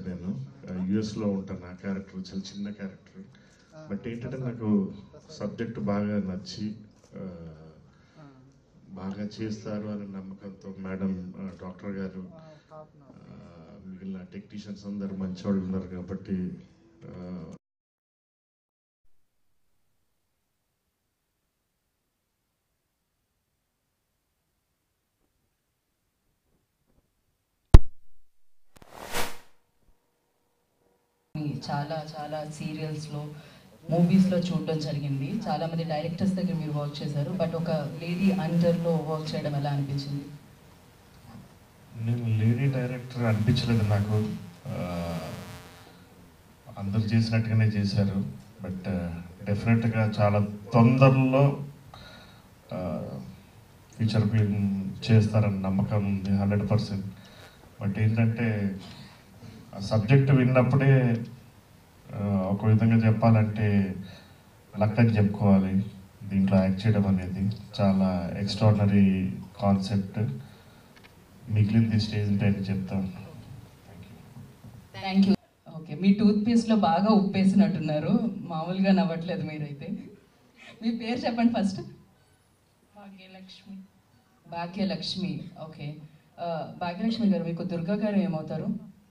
చేశాను నేను యుఎస్లో ఉంటాను ఆ క్యారెక్టర్ చాలా చిన్న క్యారెక్టర్ బట్ ఏంటంటే నాకు సబ్జెక్ట్ బాగా నచ్చి ఆ, బాగా చేస్తారు అనే నమ్మకంతో మేడం ఆ, డాక్టర్ గారు ఆ, మిగిలిన టెక్నీషియన్స్ అందరు మంచి వాళ్ళు ఉన్నారు కాబట్టి ఆ, చాలా చాలా సీరియల్స్లో మూవీస్లో చూడడం జరిగింది చాలా మంది డైరెక్టర్స్ దగ్గర మీరు వర్క్ చేశారు బట్ ఒక లేడీ అండర్లో వర్క్ చేయడం ఎలా అనిపించింది నేను లేడీ డైరెక్టర్ అనిపించలేదు నాకు ఆ, అందరు చేసినట్టుగానే చేశారు బట్ డెఫినెట్గా చాలా తొందరలో ఫీచర్ ఫిల్మ్ చేస్తారని నమ్మకం ఉంది హండ్రెడ్ పర్సెంట్ బట్ ఏంటంటే ఆ సబ్జెక్ట్ విన్నప్పుడే ఆ, ఒక విధంగా చెప్పాలంటే లక్ అని చెప్పుకోవాలి దీంట్లో యాక్ట్ చేయడం అనేది చాలా ఎక్స్ట్రాడినరీ కాన్సెప్ట్ మిగిలింది స్టేజ్ పైన చెప్తాను థ్యాంక్ యూ ఓకే మీ టూత్ పేస్ట్లో బాగా ఉప్పేసినట్టున్నారు మామూలుగా నవ్వట్లేదు మీరైతే మీ పేరు చెప్పండి ఫస్ట్ భాగ్యలక్ష్మి భాగ్యలక్ష్మి ఓకే ఆ, భాగ్యలక్ష్మి గారు మీకు దుర్గా గారు ఏమవుతారు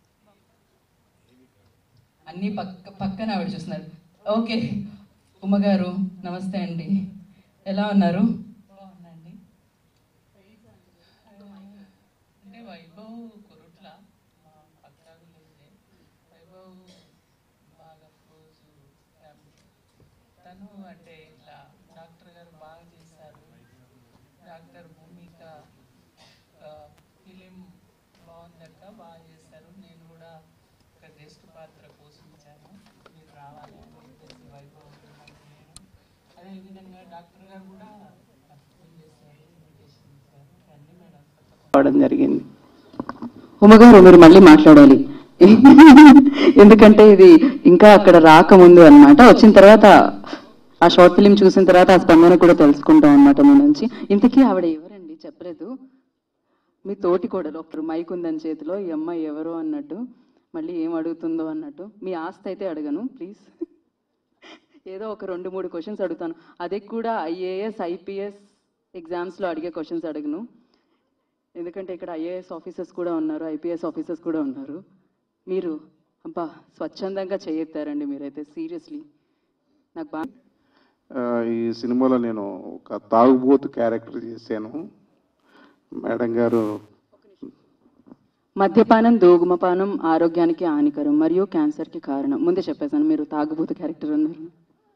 అన్నీ పక్క పక్కన ఆవిడ చూస్తున్నారు ఓకే ఉమ్మగారు నమస్తే అండి ఎలా ఉన్నారు బాగుందండి అంటే వైభవ్ కురుట్ల మా పక్కన విలేజే వైభవ్ బాగా క్లోజ్ ఫ్యామిలీ తను అంటే ఇట్లా డాక్టర్ గారు బాగా చేశారు డాక్టర్ భూమిక ఫిలిం బాగుందక్క బాగా చేశారు నేను కూడా ఒక గెస్ట్ పాత్ర పోషించాను మీరు రావాలి అని చెప్పేసి వైభవ్ నాకు నేను అదేవిధంగా డాక్టర్ గారు కూడా నాకు ఫోన్ చేశారు ఇన్విటేషన్ ఇచ్చారు రండి మేడం తప్పకుండా రావడం జరిగింది ఉమ్మగారు మీరు మళ్ళీ మాట్లాడాలి ఎందుకంటే ఇది ఇంకా అక్కడ రాకముందు అన్నమాట వచ్చిన తర్వాత ఆ షార్ట్ ఫిలిం చూసిన తర్వాత ఆ స్పందన కూడా తెలుసుకుంటాం అనమాట మీ నుంచి ఇంతకీ ఆవిడ ఎవరండి చెప్పలేదు మీ తోటి కూడా ఒకరు మైక్ ఉందని చేతిలో ఈ అమ్మాయి ఎవరు అన్నట్టు మళ్ళీ ఏం అడుగుతుందో అన్నట్టు మీ ఆస్తి అయితే అడగను ప్లీజ్ ఏదో ఒక రెండు మూడు క్వశ్చన్స్ అడుగుతాను అదే కూడా ఐఏఎస్ ఐపీఎస్ ఎగ్జామ్స్లో అడిగే క్వశ్చన్స్ అడగను ఎందుకంటే ఇక్కడ ఐఏఎస్ ఆఫీసర్స్ కూడా ఉన్నారు ఐపీఎస్ ఆఫీసర్స్ కూడా ఉన్నారు మీరు అబ్బా స్వచ్ఛందంగా చేయెత్తారండి మీరైతే సీరియస్లీ నాకు బాగా ఆ, ఈ సినిమాలో నేను ఒక తాగుబోతు క్యారెక్టర్ చేశాను మేడం గారు మద్యపానం దోగుమపానం ఆరోగ్యానికి హానికరం మరియు క్యాన్సర్కి కారణం ముందే చెప్పేశాను మీరు తాగుబోతు క్యారెక్టర్ ఉన్నారు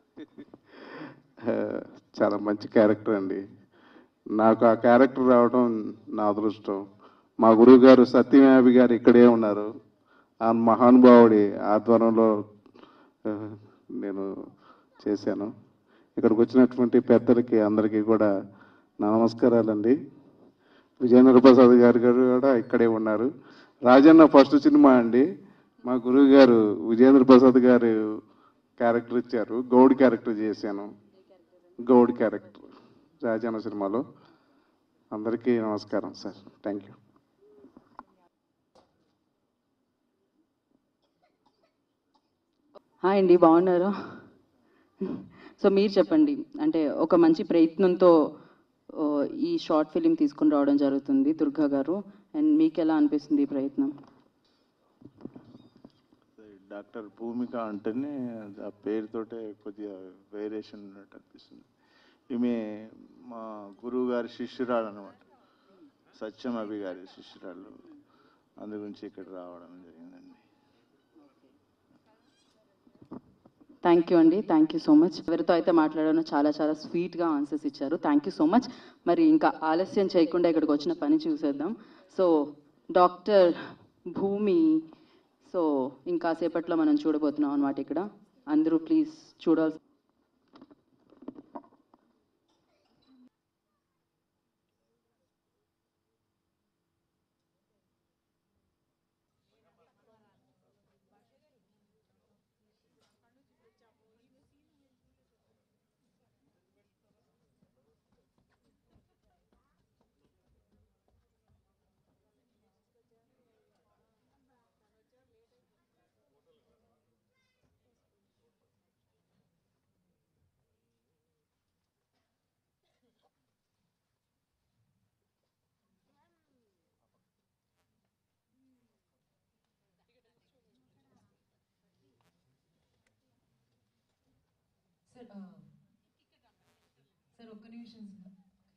ఆ, చాలా మంచి క్యారెక్టర్ అండి నాకు ఆ క్యారెక్టర్ రావడం నా అదృష్టం మా గురువు గారు సత్యమయాభి గారు ఇక్కడే ఉన్నారు ఆ మహానుభావుడి ఆధ్వర్యంలో ఆ, నేను చేశాను ఇక్కడికి వచ్చినటువంటి పెద్దలకి అందరికీ కూడా నా నమస్కారాలండి విజయేంద్ర ప్రసాద్ గారు గారు కూడా ఇక్కడే ఉన్నారు రాజన్న ఫస్ట్ సినిమా అండి మా గురువు గారు విజయేంద్ర ప్రసాద్ గారు క్యారెక్టర్ ఇచ్చారు గౌడ్ క్యారెక్టర్ చేశాను గౌడ్ క్యారెక్టర్ రాజన్న సినిమాలో అందరికీ నమస్కారం సార్ థ్యాంక్ యూ హాయ్ అండి బాగున్నారా సో మీరు చెప్పండి అంటే ఒక మంచి ప్రయత్నంతో ఓ, ఈ షార్ట్ ఫిలిం తీసుకుని రావడం జరుగుతుంది దుర్గా గారు అండ్ మీకు ఎలా అనిపిస్తుంది ఈ ప్రయత్నం డాక్టర్ భూమిక అంటేనే ఆ పేరుతోటే కొద్దిగా వేరియేషన్ ఉన్నట్టు అనిపిస్తుంది ఈమె మా గురువు గారి శిష్యురాలు అనమాట సత్యం అభి గారి శిష్యురాలు అందు గురించి ఇక్కడ రావడం జరిగిందండి థ్యాంక్ యూ అండి థ్యాంక్ యూ సో మచ్ ఎవరితో అయితే మాట్లాడానో చాలా చాలా స్వీట్గా ఆన్సర్స్ ఇచ్చారు థ్యాంక్ యూ సో మచ్ మరి ఇంకా ఆలస్యం చేయకుండా ఇక్కడికి వచ్చిన పని చూసేద్దాం సో డాక్టర్ భూమి సో ఇంకా సేపట్లో మనం చూడబోతున్నాం అనమాట ఇక్కడ అందరూ ప్లీజ్ చూడాల్సి ఆ, సార్ ఒక్క నిమిషం సార్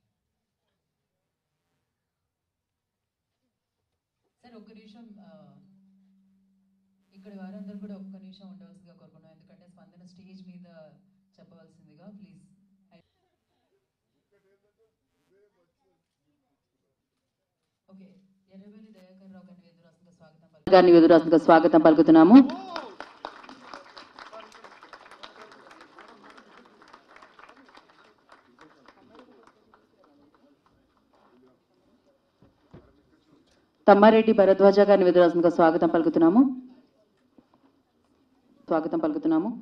సార్ ఒక్క నిమిషం ఆ, ఇక్కడ వారందరూ కూడా ఒక్క నిమిషం ఉండవలసిందిగా కోరుకున్నాం ఎందుకంటే స్పందన స్టేజ్ మీద చెప్పవలసిందిగా ప్లీజ్ ఓకే ఎర్రబెల్లి దయాకర్ రావు గారిని ఎదురాస్తుందిగా స్వాగతం పలుకుతున్నాం. గారిని ఎదురాస్తుగా స్వాగతం పలుకుతున్నాము తమ్మారెడ్డి భరద్వాజ గారిని ఎదురాస్తుగా స్వాగతం పలుకుతున్నాము స్వాగతం పలుకుతున్నాము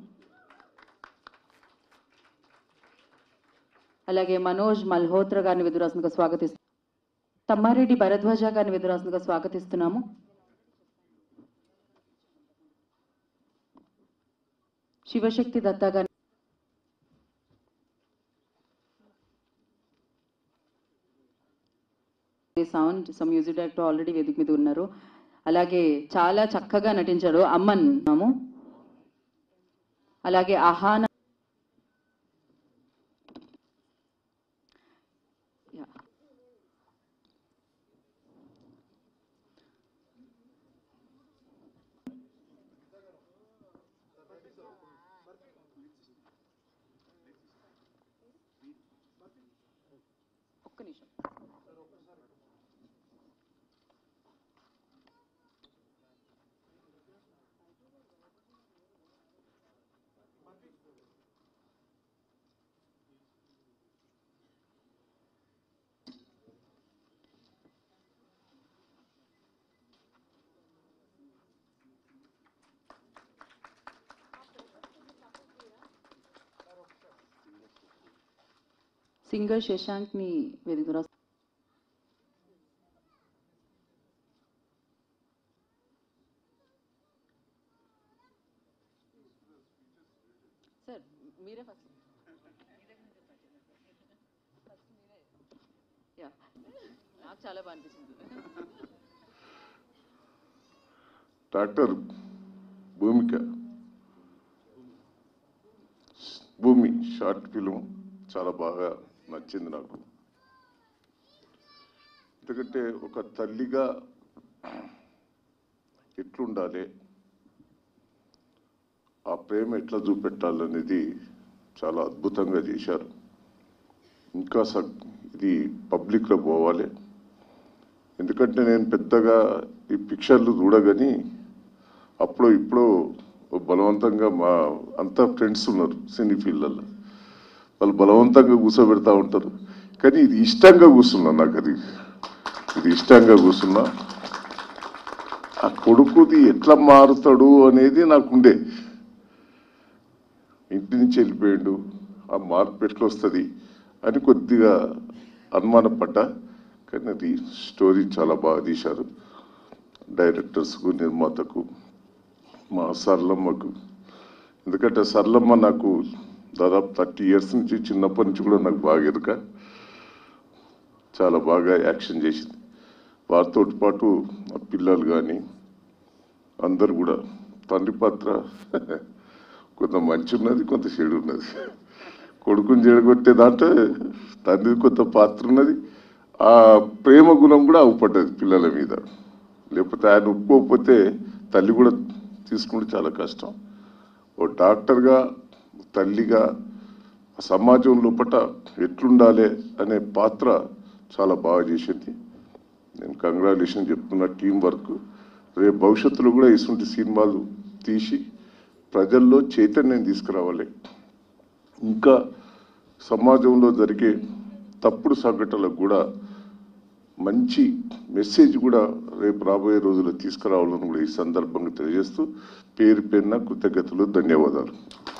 అలాగే మనోజ్ మల్హోత్రా గారిని విధురాసనగా స్వాగతిస్తున్నాము తమ్మారెడ్డి భరద్వాజ గారిని విధురాసనగా స్వాగతిస్తున్నాము శివశక్తి దత్తా గారిని sound so music director already వేదిక మీద ఉన్నారు అలాగే చాలా చక్కగా నటించారు అమ్మన్ నాము అలాగే అహాన యా. ఒక్క నిమిషం సింగర్ శశాంక్ ని వేదిక సార్ మీరే ఫస్ట్ యా నాకు చాలా బాగా అనిపించింది డాక్టర్ భూమిక భూమి షార్ట్ ఫిలిం చాలా బాగా నచ్చింది నాకు ఎందుకంటే ఒక తల్లిగా ఎట్లుండాలి ఆ ప్రేమ ఎట్లా చూపెట్టాలనేది చాలా అద్భుతంగా చేశారు ఇంకా స ఇది పబ్లిక్లో పోవాలి ఎందుకంటే నేను పెద్దగా ఈ పిక్చర్లు చూడగాని అప్పుడు ఇప్పుడు బలవంతంగా మా అంతా ఫ్రెండ్స్ ఉన్నారు సినీ ఫీల్డ్లలో వాళ్ళు బలవంతంగా కూర్చోబెడతా ఉంటారు కానీ ఇది ఇష్టంగా కూర్చున్నా నాకు అది ఇది ఇష్టంగా కూర్చున్నా ఆ కొడుకుది ఎట్లా మారుతాడు అనేది నాకుండే ఇంటి నుంచి వెళ్ళిపోయాడు ఆ మార్పు ఎట్లా వస్తుంది అని కొద్దిగా అనుమానపడ్డా కానీ అది స్టోరీ చాలా బాగా తీశారు డైరెక్టర్స్కు నిర్మాతకు మా సర్లమ్మకు ఎందుకంటే సర్లమ్మ నాకు దాదాపు థర్టీ ఇయర్స్ నుంచి చిన్నప్పటి నుంచి కూడా నాకు బాగా ఎరుక చాలా బాగా యాక్షన్ చేసింది వారితో పాటు ఆ పిల్లలు కానీ అందరు కూడా తండ్రి పాత్ర కొంత మంచి ఉన్నది కొంత చెడు ఉన్నది కొడుకుని చెడగొట్టే దాంట్లో తండ్రి కొంత పాత్ర ఉన్నది ఆ ప్రేమ గుణం కూడా అవుపడ్డది పిల్లల మీద లేకపోతే ఆయన ఒప్పుకోకపోతే తల్లి కూడా తీసుకుంటే చాలా కష్టం ఓ డాక్టర్గా తల్లిగా సమాజం లోపట ఎట్లుండాలి అనే పాత్ర చాలా బాగా చేసింది నేను కంగ్రాచులేషన్ చెప్తున్నా టీం వర్క్ రేపు భవిష్యత్తులో కూడా ఇటువంటి సినిమాలు తీసి ప్రజల్లో చైతన్యం తీసుకురావాలి ఇంకా సమాజంలో జరిగే తప్పుడు సంఘటనలకు కూడా మంచి మెసేజ్ కూడా రేపు రాబోయే రోజుల్లో తీసుకురావాలని కూడా ఈ సందర్భంగా తెలియజేస్తూ పేరు పేరున కృతజ్ఞతలు ధన్యవాదాలు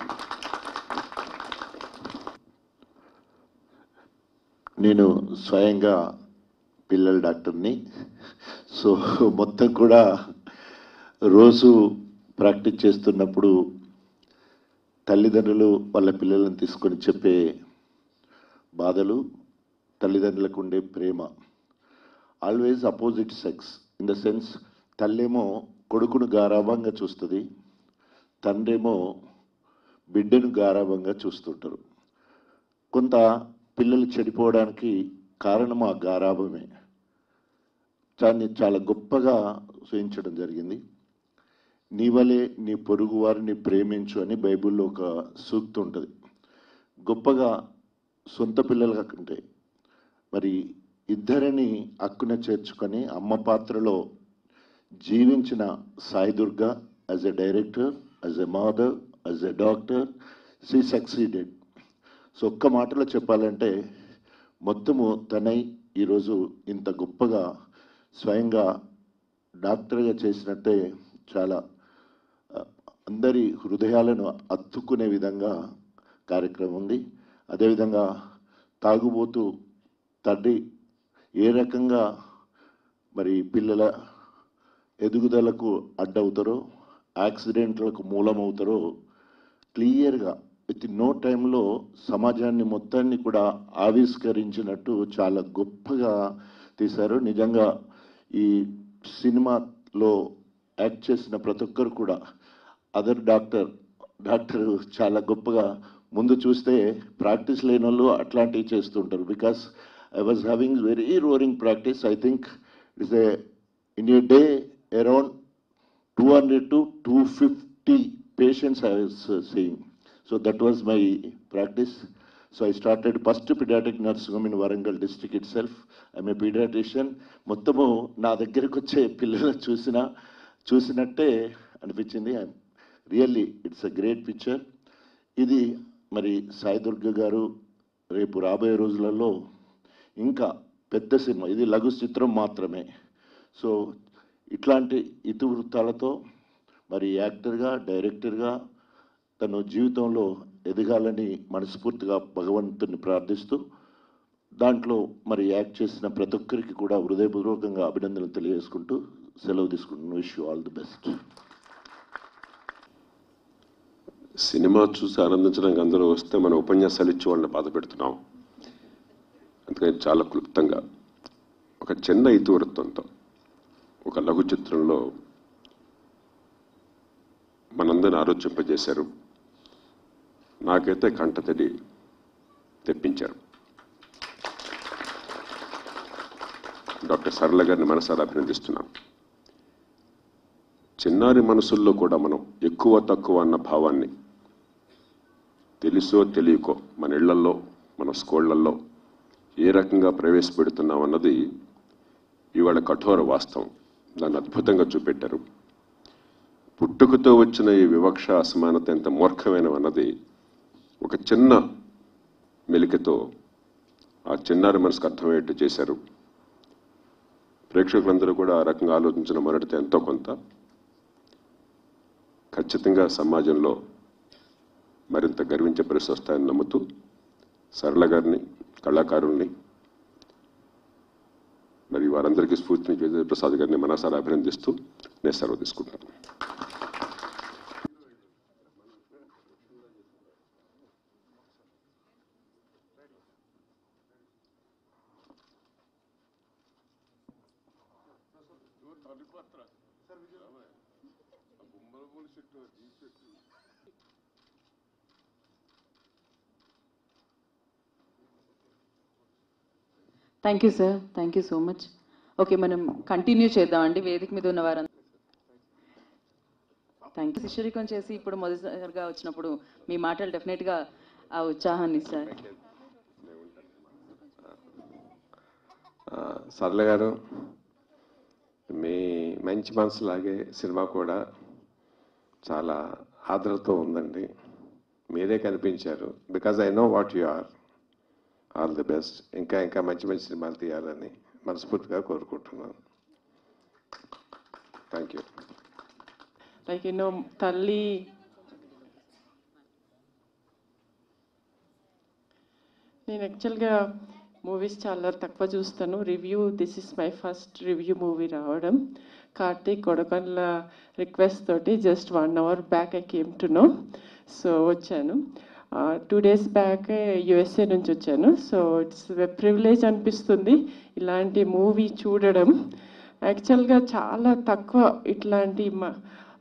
నేను స్వయంగా పిల్లల డాక్టర్ని సో మొత్తం కూడా రోజు ప్రాక్టీస్ చేస్తున్నప్పుడు తల్లిదండ్రులు వాళ్ళ పిల్లలను తీసుకొని చెప్పే బాధలు తల్లిదండ్రులకు ఉండే ప్రేమ always opposite sex in the sense తల్లేమో కొడుకును గారాభంగా చూస్తుంది తండ్రేమో బిడ్డను గారాభంగా చూస్తుంటారు కొంత పిల్లలు చెడిపోవడానికి కారణం ఆ గారాభమే దాన్ని చాలా గొప్పగా సూచించడం జరిగింది నీ వలే నీ పొరుగు వారిని ప్రేమించు అని బైబిల్లో ఒక సూక్తి ఉంటుంది గొప్పగా సొంత పిల్లల కంటే మరి ఇద్దరిని అక్కున చేర్చుకొని అమ్మ పాత్రలో జీవించిన Sai Durga as a director as a mother as a doctor she succeeded so ఒక్క మాటలో చెప్పాలంటే మొత్తము తనై ఈరోజు ఇంత గొప్పగా స్వయంగా డాక్టర్గా చేసినట్టే చాలా ఆ, అందరి హృదయాలను అత్తుకునే విధంగా కార్యక్రమం ఉంది అదేవిధంగా తాగుబోతూ తండ్రి ఏ రకంగా మరి పిల్లల ఎదుగుదలకు అడ్డవుతారో యాక్సిడెంట్లకు మూలమవుతారో క్లియర్గా విత్ నో టైంలో సమాజాన్ని మొత్తాన్ని కూడా ఆవిష్కరించినట్టు చాలా గొప్పగా తీశారు నిజంగా ఈ సినిమాలో యాక్ట్ చేసిన ప్రతి ఒక్కరు కూడా అదర్ డాక్టర్ డాక్టర్ చాలా గొప్పగా ముందు చూస్తే ప్రాక్టీస్ లేని వాళ్ళు అట్లాంటివి చేస్తుంటారు because I was having very roaring practice I think it's a in a day around 200 to 250 patients I was uh, seeing. So that was my practice. So I started first pediatric nursing home in Warangal district itself. I'm a pediatrician. మొత్తము నా దగ్గరకు వచ్చే పిల్లలు చూసిన చూసినట్టే అనిపించింది really it's a great picture ఇది మరి సాయి దుర్గ గారు రేపు రాబోయే రోజులలో ఇంకా పెద్ద సినిమా ఇది లఘు చిత్రం మాత్రమే సో ఇట్లాంటి ఇతివృత్తాలతో మరి యాక్టర్గా డైరెక్టర్గా తను జీవితంలో ఎదగాలని మనస్ఫూర్తిగా భగవంతుని ప్రార్థిస్తూ దాంట్లో మరి యాక్ట్ చేసిన ప్రతి ఒక్కరికి కూడా హృదయపూర్వకంగా అభినందనలు తెలియజేసుకుంటూ సెలవు తీసుకుంటున్నాను wish you all the best సినిమా చూసి ఆనందించడానికి అందరూ వస్తే మన ఉపన్యాసాలు ఇచ్చి వాళ్ళని బాధ పెడుతున్నాం అందుకని చాలా క్లుప్తంగా ఒక చిన్న ఇతివృత్తంతో ఒక లఘు చిత్రంలో మనందరిని ఆలోచింపజేశారు నాకైతే కంటతడి తెప్పించారు డాక్టర్ సరళ గారిని మనసారా అభినందిస్తున్నాను చిన్నారి మనసుల్లో కూడా మనం ఎక్కువ తక్కువ అన్న భావాన్ని తెలుసో తెలియకో మన ఇళ్లల్లో మన స్కూళ్లలో ఏ రకంగా ప్రవేశపెడుతున్నాం అన్నది ఇవాళ కఠోర వాస్తవం దాన్ని అద్భుతంగా చూపెట్టారు పుట్టుకతో వచ్చిన ఈ వివక్ష అసమానత ఎంత మూర్ఖమైనవన్నది ఒక చిన్న మెలికతో ఆ చిన్నారి మనసుకు అర్థమయ్యేట్టు చేశారు ప్రేక్షకులందరూ కూడా ఆ రకంగా ఆలోచించిన మొదటితో ఎంతో కొంత ఖచ్చితంగా సమాజంలో మరింత గర్వించే పరిస్థితి వస్తాయని నమ్ముతూ సరళ గారిని కళాకారుల్ని మరి వారందరికీ స్ఫూర్తిని విజయ ప్రసాద్ గారిని మనసారా అభినందిస్తూ నేను సెలవు తీసుకుంటాను thank you sir thank you so much okay మనం కంటిన్యూ చేద్దామండి వేదిక మీద ఉన్న వారందరూ థ్యాంక్ యూ శిష్యరికం చేసి ఇప్పుడు మొదటిసారిగా వచ్చినప్పుడు మీ మాటలు డెఫినెట్గా ఆ ఉత్సాహాన్ని ఇస్తాయి ఆ, సరళ గారు మీ మంచి మనసులాగే సినిమా కూడా చాలా ఆదరతో ఉందండి మీరే కనిపించారు because I know what you are all the best ఇంకా ఇంకా మంచి మంచి సినిమాలు తీయాలని మనస్ఫూర్తిగా కోరుకుంటున్నాను థ్యాంక్ యూ లైక్ యూనో తల్లి నేను యాక్చువల్గా మూవీస్ చాలా తక్కువ చూస్తాను review this is my first review movie రావడం కార్తీక్ కొడకన్ల రిక్వెస్ట్ తోటి just one hour back I came to know so వచ్చాను టూ డేస్ బ్యాక్ యుఎస్ఏ నుంచి వచ్చాను సో ఇట్స్ ప్రివిలేజ్ అనిపిస్తుంది ఇలాంటి మూవీ చూడడం యాక్చువల్గా చాలా తక్కువ ఇట్లాంటి మ-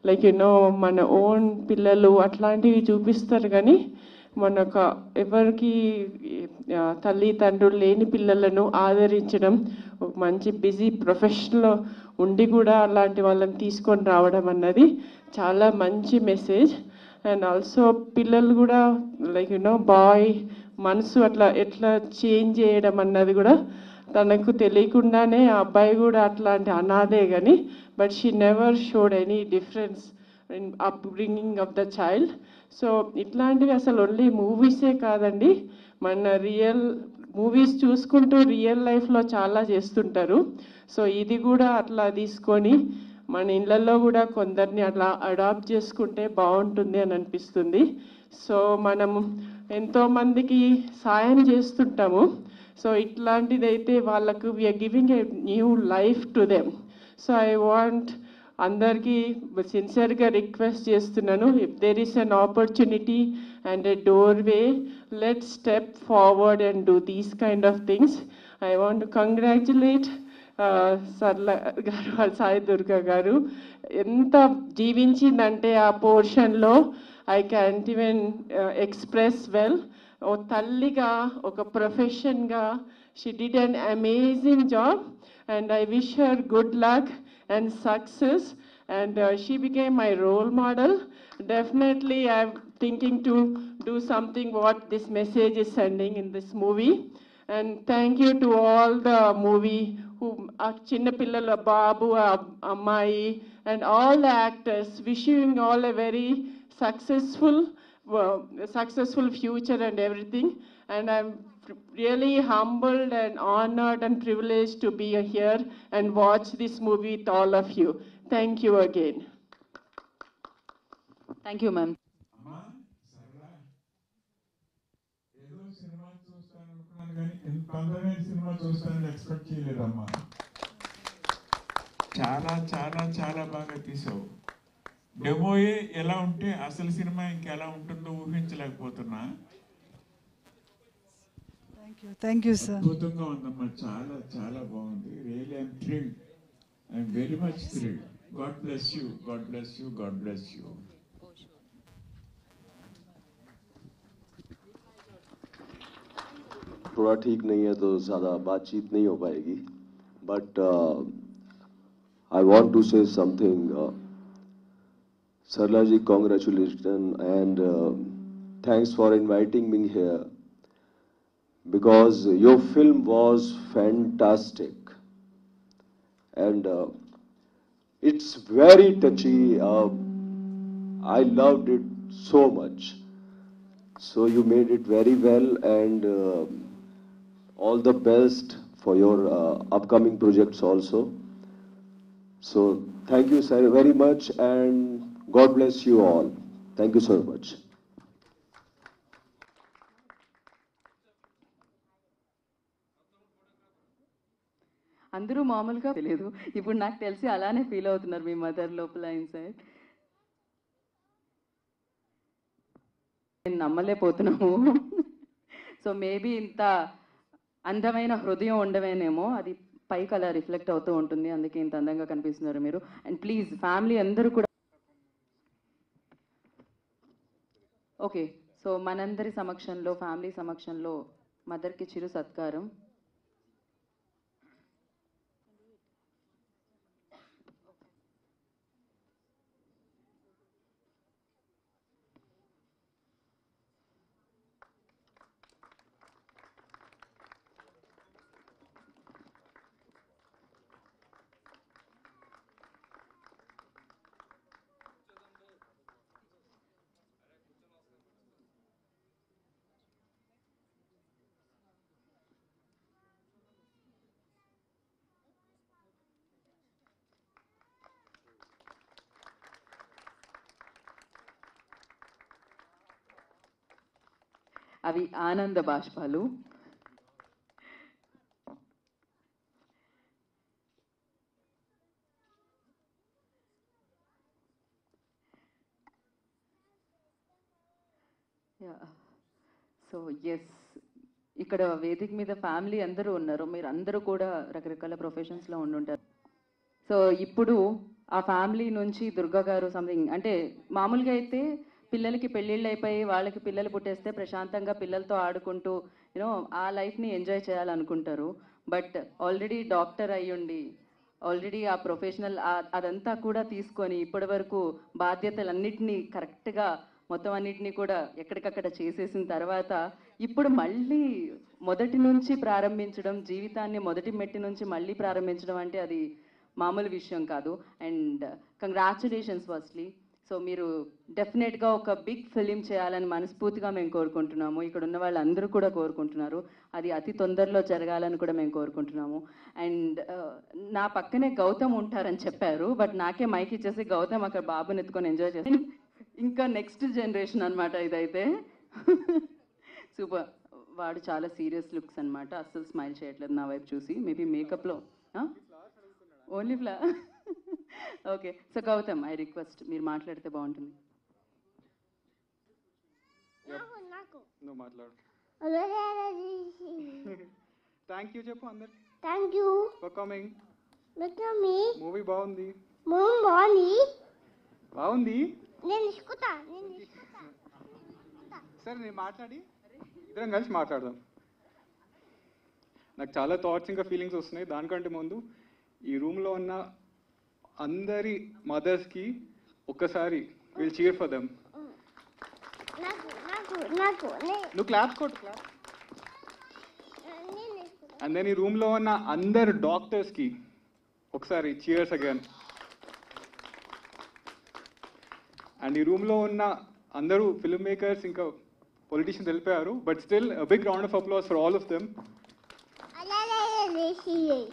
లైక్ యూనో మన ఓన్ పిల్లలు అట్లాంటివి చూపిస్తారు కానీ మనక ఎవరికి ఆ, తల్లి తండ్రులు లేని పిల్లలను ఆదరించడం ఒక మంచి బిజీ ప్రొఫెషన్లో ఉండి కూడా అలాంటి వాళ్ళని తీసుకొని రావడం అన్నది చాలా మంచి మెసేజ్ అండ్ ఆల్సో పిల్లలు కూడా లైక్ యూనో బాయ్ మనసు అట్లా ఎట్లా చేంజ్ చేయడం అన్నది కూడా తనకు తెలియకుండానే ఆ అబ్బాయి కూడా అట్లాంటి అనాథే కానీ but she never showed any difference in upbringing of the child so ఇట్లాంటివి అసలు ఓన్లీ మూవీసే కాదండి మన రియల్ మూవీస్ చూసుకుంటూ రియల్ లైఫ్లో చాలా చేస్తుంటారు సో ఇది కూడా అట్లా తీసుకొని మన ఇళ్ళల్లో కూడా కొందరిని అట్లా అడాప్ట్ చేసుకుంటే బాగుంటుంది అని అనిపిస్తుంది సో మనం ఎంతోమందికి సాయం చేస్తుంటాము సో ఇట్లాంటిదైతే వాళ్ళకు we are giving a new life to them so I want అందరికీ సిన్సియర్గా రిక్వెస్ట్ చేస్తున్నాను if there is an opportunity and a doorway let step forward and do these kind of things I want congratulate Sarla garu Sai Durga garu ఎంత జీవించిందంటే ఆ పోర్షన్లో I can't even express well ఓ తల్లిగా ఒక ప్రొఫెషన్గా she did an amazing job and I wish her good luck and success. And uh, she became my role model. Definitely, I'm thinking to do something what this message is sending in this movie. And thank you to all the movie who uh, Chinnapillala Babu, uh, Ammai, and all the actors. Wishing all a very successful, uh, successful future and everything. And I'm really humbled and honored and privileged to be here and watch this movie with all of you. Thank you again. Thank you ma'am ఏదో సినిమా చూస్తాను అనుకున్నాను కానీ ఇంత అందమైన cinema చూస్తానని expect చేయలేదమ్మా చాలా చాలా చాలా బాగా తీసావు డెమోయే ఎలా ఉంటే అసలు సినిమా ఇంకెలా ఉంటుందో ఊహించలేకపోతున్నా thank you thank you sir అద్భుతంగా ఉందమ్మా చాలా చాలా బాగుంది really I'm thrilled I'm very much thrilled God bless you God bless you God bless you थोड़ा ठीक नहीं है तो ज़्यादा बातचीत नहीं हो पाएगी but I want to say something Sarla ji congratulation and thanks for inviting me here because your film was fantastic and uh, it's very touchy uh, i loved it so much so you made it very well and uh, all the best for your uh, upcoming projects also so thank you sir very much and god bless you all thank you so much అందరూ మామూలుగా తెలియదు ఇప్పుడు నాకు తెలిసి అలానే feel అవుతున్నారు మీ mother లోపల inside నేను నమ్మలేకపోతున్నాము సో మేబీ ఇంత అందమైన హృదయం ఉండవేనేమో అది పైకి అలా రిఫ్లెక్ట్ అవుతూ ఉంటుంది అందుకే ఇంత అందంగా కనిపిస్తున్నారు మీరు అండ్ ప్లీజ్ ఫ్యామిలీ అందరూ కూడా ఓకే సో మనందరి సమక్షంలో ఫ్యామిలీ సమక్షంలో మదర్కి చిరు సత్కారం అవి ఆనంద బాష్పాలు సో ఎస్ ఇక్కడ వేదిక మీద ఫ్యామిలీ అందరూ ఉన్నారు మీరు అందరూ కూడా రకరకాల ప్రొఫెషన్స్లో ఉండుంటారు సో ఇప్పుడు ఆ ఫ్యామిలీ నుంచి దుర్గా గారు సంథింగ్ అంటే మామూలుగా అయితే పిల్లలకి పెళ్ళిళ్ళు అయిపోయి వాళ్ళకి పిల్లలు పుట్టేస్తే ప్రశాంతంగా పిల్లలతో ఆడుకుంటూ యూనో ఆ లైఫ్ని ఎంజాయ్ చేయాలనుకుంటారు బట్ ఆల్రెడీ డాక్టర్ అయ్యుండి ఆల్రెడీ ఆ ప్రొఫెషనల్ అదంతా కూడా తీసుకొని ఇప్పటి వరకు బాధ్యతలన్నిటినీ కరెక్ట్గా మొత్తం అన్నిటినీ కూడా ఎక్కడికక్కడ చేసేసిన తర్వాత ఇప్పుడు మళ్ళీ మొదటి నుంచి ప్రారంభించడం జీవితాన్ని మొదటి మెట్టి నుంచి మళ్ళీ ప్రారంభించడం అంటే అది మామూలు విషయం కాదు అండ్ కంగ్రాచులేషన్స్ ఫస్ట్లీ సో మీరు డెఫినెట్గా ఒక బిగ్ ఫిలిం చేయాలని మనస్ఫూర్తిగా మేము కోరుకుంటున్నాము ఇక్కడ ఉన్న వాళ్ళందరూ కూడా కోరుకుంటున్నారు అది అతి తొందరలో జరగాలని కూడా మేము కోరుకుంటున్నాము అండ్ నా పక్కనే గౌతమ్ ఉంటారని చెప్పారు బట్ నాకే మైక్ ఇచ్చేసి గౌతమ్ అక్కడ బాబుని ఎత్తుకొని ఎంజాయ్ చేసి ఇంకా నెక్స్ట్ జనరేషన్ అనమాట ఇదైతే సూపర్ వాడు చాలా సీరియస్ లుక్స్ అనమాట అస్సలు స్మైల్ చేయట్లేదు నా వైపు చూసి మేబీ మేకప్లో ఓన్లీ ఫ్లా okay so Gautam I request మీరు మాట్లాడితే బాగుంటుంది నువ్వు మాట్లాడు థ్యాంక్ యూ చెప్పు అందరికి థ్యాంక్ యూ ఫర్ కమింగ్ మీ మూవీ బాగుంది మూన్ బాగుంది బాగుంది నేను ఇసుకుతా నేను సరే నేను మాట్లాడి ఇద్దరం కలిసి మాట్లాడదాం నాకు చాలా థాట్స్ ఇంకా ఫీలింగ్స్ వస్తున్నాయి దానికంటే ముందు ఈ రూమ్లో ఉన్న అందరి మదర్స్కి ఒక్కసారి విల్ చీర్ ఫర్ దెమ్ నాకు నాకు నాకు నే- నువ్వు క్లాప్స్ కొట్టు క్లాప్ నేను ఇసుకుతా అండ్ దెన్ ఈ రూమ్లో ఉన్న అందరు డాక్టర్స్కి ఒకసారి చీయర్స్ అగైన్ అండ్ ఈ రూమ్లో ఉన్న అందరూ ఫిల్మ్ మేకర్స్ ఇంకా పొలిటీషియన్స్ వెళ్ళిపోయారు but still big round of applause for all of them అలా వేసి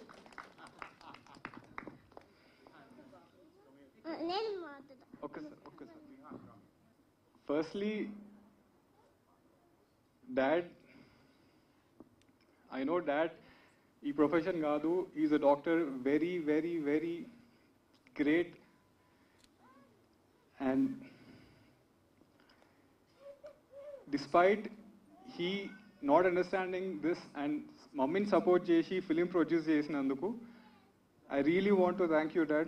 నేను మాట్లాడతా ఒక్కసారి ఒక్కసారి firstly dad I know dad ఈ ప్రొఫెషన్ కాదు is a doctor very very very great and despite he not understanding this and మమ్మీని సపోర్ట్ చేసి ఫిలిం ప్రొడ్యూస్ చేసినందుకు I really want to thank you dad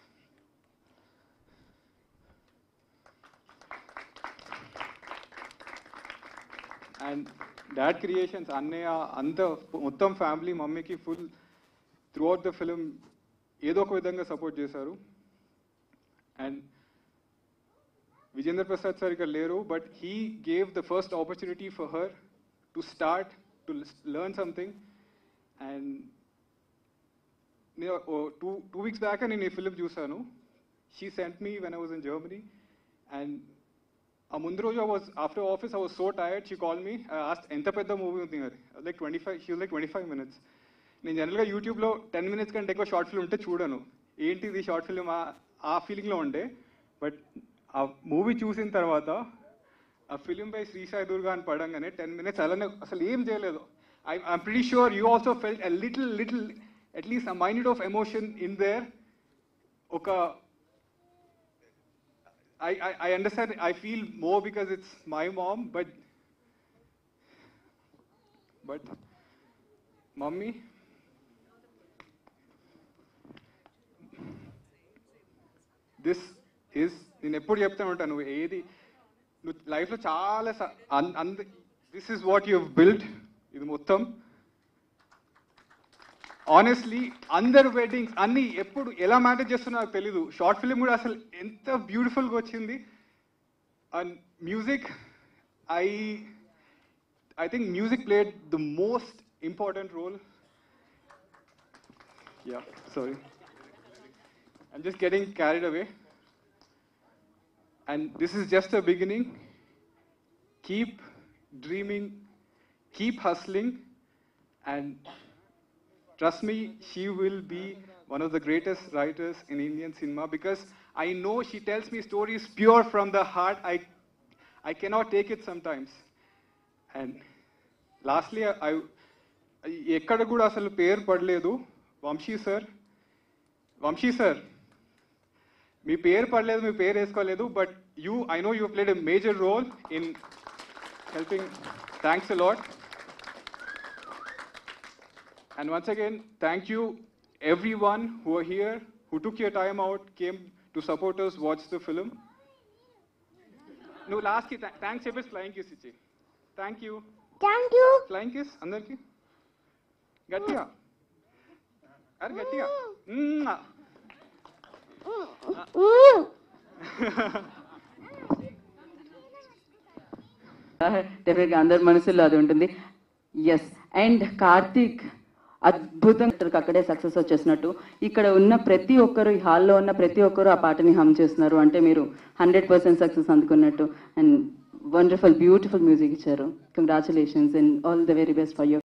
and dad creations అన్నయ్య అంత మొత్తం family మమ్మీకి full through out the film ఏదో ఒక విధంగా సపోర్ట్ చేశారు అండ్ విజేంద్ర ప్రసాద్ సార్ ఇక్కడ లేరు but he gave the first opportunity for her to start to learn something and నేను టూ టూ వీక్స్ బ్యాక్ నేను ఈ ఫిలిం చూశాను she sent me when I was in Germany and ఆ ముందు రోజు I was after office I was so tired she call me asked ఎంత పెద్ద movie ఉంది అది like twenty five she like twenty five minutes నేను జనరల్గా యూట్యూబ్లో టెన్ మినిట్స్ కంటే ఎక్కువ షార్ట్ ఫిల్మ్ ఉంటే చూడను ఏంటి ఇది షార్ట్ ఫిల్మ్ ఆ ఫీలింగ్లో ఉండే బట్ ఆ మూవీ చూసిన తర్వాత ఆ ఫిలిం బై శ్రీ సాయి దుర్గా అని పడంగానే టెన్ మినిట్స్ అలానే అసలు ఏం చేయలేదు I I'm pretty sure you also felt a little little at least a mind of emotion in there ఒక I, I, I understand, I feel more because it's my mom, but, but, mummy, this is నేను ఎప్పుడు చెప్తాను ఉంటాను నువ్వు ఏది నువ్వు లైఫ్లో చాలా అంద this is what you build ఇది మొత్తం ఆనెస్ట్లీ అందరు వెడ్డింగ్స్ అన్ని ఎప్పుడు ఎలా మేనేజ్ చేస్తున్నా నాకు తెలీదు షార్ట్ ఫిలిం కూడా అసలు ఎంత బ్యూటిఫుల్గా వచ్చింది and music I I think music played the most important role ya sorry I'm just getting carried away and this is just a beginning keep dreaming keep hustling and Trust me, she will be one of the greatest writers in Indian cinema because I know she tells me stories pure from the heart. I, I cannot take it sometimes. And lastly, I, ఎక్కడ కూడా అసలు పేరు పడలేదు Vamshi sir Vamshi sir మీ పేరు పడలేదు మీ పేరు వేసుకోలేదు but you I know you played a major role in helping thanks a lot And once again, thank you everyone who are here, who who took your time out, came to support us, watch the film. నువ్వు లాస్ట్కి thanks చెప్పేసి flying kiss ఇచ్చి thank you thank you flying kiss అందరికి గట్టిగా అరే గట్టిగా మ్మ్. డెఫినెట్గా అందరి మనసులో అది ఉంటుంది ఎస్ అండ్ కార్తీక్ అద్భుతంగా అక్కడే సక్సెస్ వచ్చేసినట్టు ఇక్కడ ఉన్న ప్రతి ఒక్కరు ఈ హాల్లో ఉన్న ప్రతి ఒక్కరు ఆ పాటని హమ్ చేస్తున్నారు అంటే మీరు హండ్రెడ్ పర్సెంట్ సక్సెస్ అందుకున్నట్టు అండ్ వండర్ఫుల్ బ్యూటిఫుల్ మ్యూజిక్ ఇచ్చారు congratulations and all the very best for your